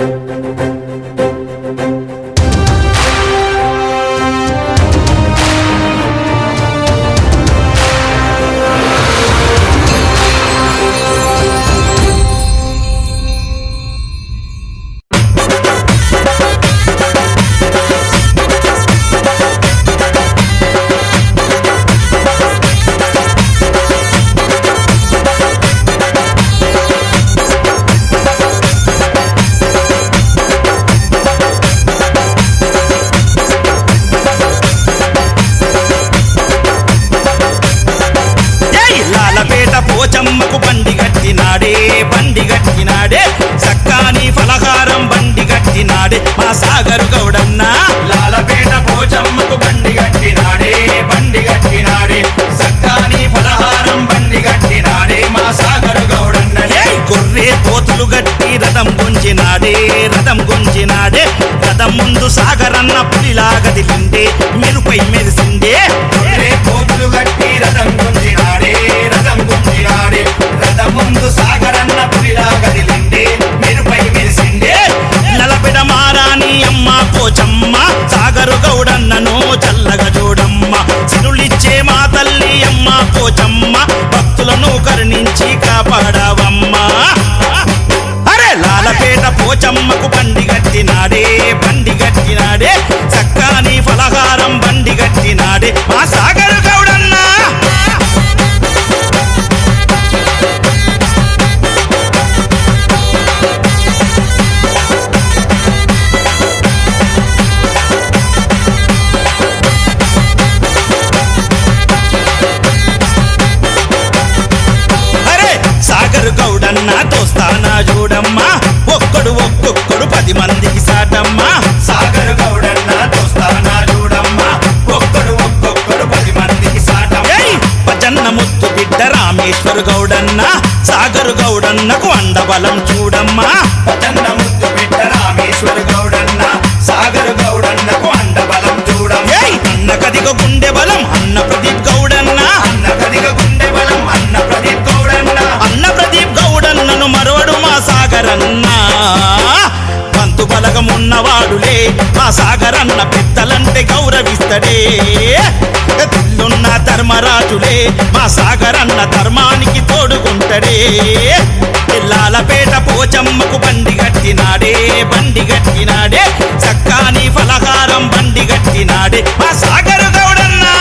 ఏయ్ లాలపేట పోచమ్మకు బండి గట్టినాడే బండి గట్టినాడే సక్కాని ఫలహారం బండి గట్టినాడే మా సాగరు గౌడన్నా లాలపేట పోచమ్మకు బండి గట్టినాడే బండి గట్టినాడే సక్కాని ఫలహారం బండి గట్టినాడే మా సాగరు గౌడన్ననే ఏయ్ గొర్రె పోతులు గట్టి రథం గుంజినాడే రథం గుంజినాడే రథం ముందు సాగరన్న పులిలాగదిలిండే మెరుపై మెరిసిందే గొర్రె పోతులు గట్టి రథం గుంజినాడే రథం గుంజినాడే రథం ముందు సాగరన్న పులిలా కదిలిండే మెరుపై మెరిసిండే నలపెడ మారాని అమ్మ పోచమ్మ సాగరు గౌడన్నను చల్లగా చూడమ్మ సిరులిచ్చే మా తల్లి అమ్మ పోచమ్మ భక్తులను కరుణించి కాపాడవమ్మా అరే లాలపేట పోచమ్మకు బండి గట్టినాడే బండి గట్టినాడే చక్కాని ఫలహారం బండి గట్టినాడే మా సాగరు గౌడన్నా అరే సాగర్ గౌడన్న దోస్తానా చూడమ్మా ఒక్కడు ఒక్కొక్కడు పది మందికి సాటమ్మా సాగరు గౌడన్న దోస్తానా చూడమ్మా ఒక్కడు ఒక్కొక్కడు పది మందికి సాటమ్మా ఏయ్ భజన్న ముత్తు బిడ్డ రామేశ్వర్ గౌడన్న సాగర్ గౌడన్నకు అండబలం చూడమ్మా పతన్న ముద్దు బిడ్డ రామేశ్వర గౌడన్న సాగర్ గౌడన్నకు అండబలం చూడమ్మా ఏయ్ అన్న కదిగ గుండె బలం అన్న ప్రదీప్ గౌడన్న అన్న కదిగ గుండె బలం అన్న ప్రదీప్ గౌడన్న అన్న ప్రదీప్ గౌడన్నను మరవడు మా సాగరన్న పంతు బలగం ఉన్నవాడులే మా సాగరన్న పెద్దలంటే గౌరవిస్తడే తిల్లున్న ధర్మరాజులే మా సాగరన్న ధర్మానికి తోడుకుంటడే పిల్లాలపేట పోచమ్మకు బండి గట్టినాడే బండి గట్టినాడే చక్కాని ఫలహారం బండి గట్టినాడే మా సాగరు గౌడన్నా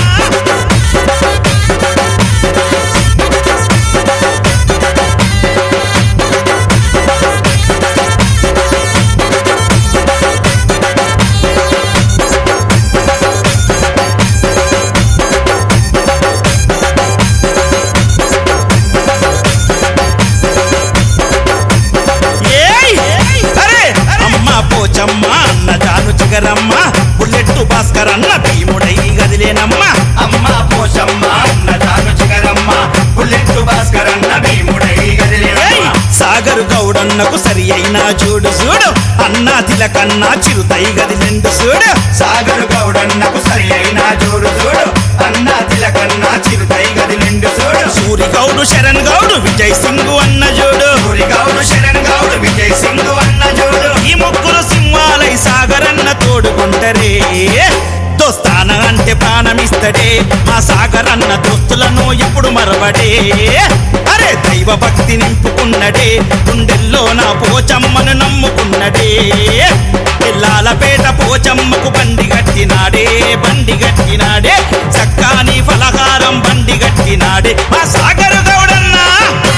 ఏయ్! అరే! అమ్మ పోచమ్మ అన్న జాను చిగరమ్మ బుల్లెట్టు భాస్కర్ అన్న భీముడై గదిలేనమ్మ అమ్మ పోషమ్మ అన్న తాను చిగరమ్మ బుల్లెట్టు భాస్కర్ అన్న భీముడై ఏయ్! గదిలేనమ్మ సాగరు గౌడన్నకు సరి అయినా చూడు చూడు అన్నా తిలకన్నా చిరుతై గదిలెండు చూడు సాగర్ గౌడన్నకు సరి అయిన జోడు చూడు అన్న తిలకన్న చిరుతై గదిలిండు చూడు సూరి గౌడు శరణ్ గౌడు విజయ్ సింగ్ అన్న చూడు సూరి గౌడు శరణ్ గౌడు విజయ్ సింగ్ అన్న చూడు ఈ ముగ్గురు సింహాలై సాగరన్న తోడుకుంటరే దోస్తాన అంటే ప్రాణమిస్తడే మా సాగరన్న దోస్తులను ఎప్పుడు మరవడే అరే దైవ భక్తి నింపుకున్నడే గుండెల్లో నా పోచమ్మను నమ్ముకున్నడే పిల్లాలపేట పోచమ్మకు బండి గట్టినాడే బండి గట్టినాడే చక్కాని ఫలహారం బండి గట్టినాడే మా సాగరు గౌడన్నా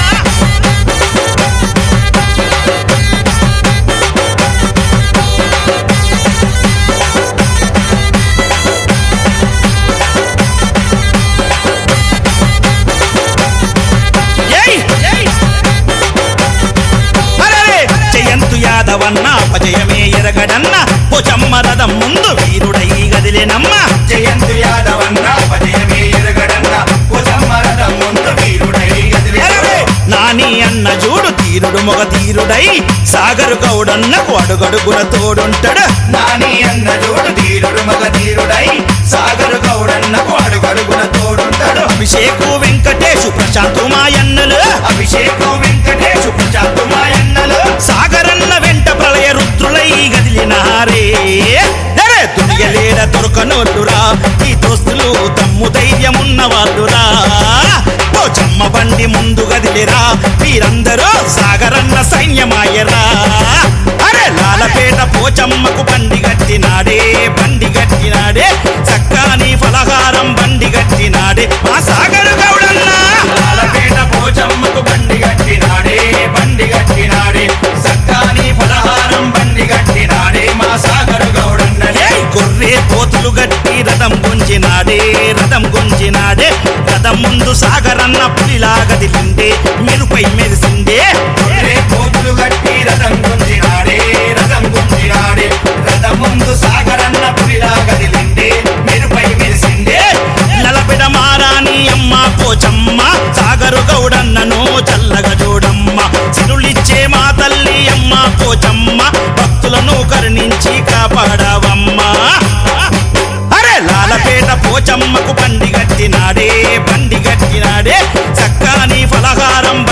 ఏయ్! అరెరే! జయంతు యాదవన్న అపజయమే ఎరగడన్న పోచమ్మ రథం ముందు వీరుడై గదిలేనమ్మ జయంతు యాదవ్ అన్న పదయమే ఎరగడన్న ఉజమ్మరథం ముందు వీరుడై అరెరే! గదిలేడు నాని అన్న చూడు తీరుడు మొగ తీరుడై సాగరు గౌడన్నకు అడుగడుగున తోడుంటాడు నాని అన్న జోడు ధీరుడు మగ ధీరుడై సాగర్ గౌడన్నకు అడుగడుగున తోడుంటాడు అభిషేకు వెంకటేశు ప్రశాంతు మాయన్నలు అభిషేకం వెంకటేశు ప్రశాంతు మాయన్నలు సాగరన్న వెంట ప్రళయ దండెరా వీరందరూ సాగరన్న సైన్యమాయరా అరే లాలపేట పోచమ్మకు బండి గట్టినాడే బండి గట్టినాడే చక్కాని ఫలహారం బండి గట్టినాడే మా సాగరు గౌడన్నా లాలపేట పోచమ్మకు బండి గట్టినాడే బండి గట్టినాడే సక్కాని ఫలహారం బండి గట్టినాడే మా సాగరు గౌడన్నలే ఏయ్ గొర్రె కోతులు గట్టి రథం గుంజినాడే రథం గుంజినాడే రథం ముందు సాగరన్న పులిలాగదిలిండే మెరుపై మెరిసిందే గొర్రె కోతులు గట్టి రథం గుంజినాడే రథం గుంజినాడే రథం ముందు సాగరన్న పులిలా గదిలిండే మెరుపై మెరిసిందే నలబిడ మారాని అమ్మ పోచమ్మ సాగరు గౌడన్నను చల్లగా చూడమ్మ సిరులిచ్చే మా తల్లి అమ్మ పోచమ్మ భక్తులను కరుణించి కాపాడవమ్మా అరే లాలపేట పోచమ్మకు బండి గట్టినాడే బండి గట్టినాడే చక్కాని ఫలహారం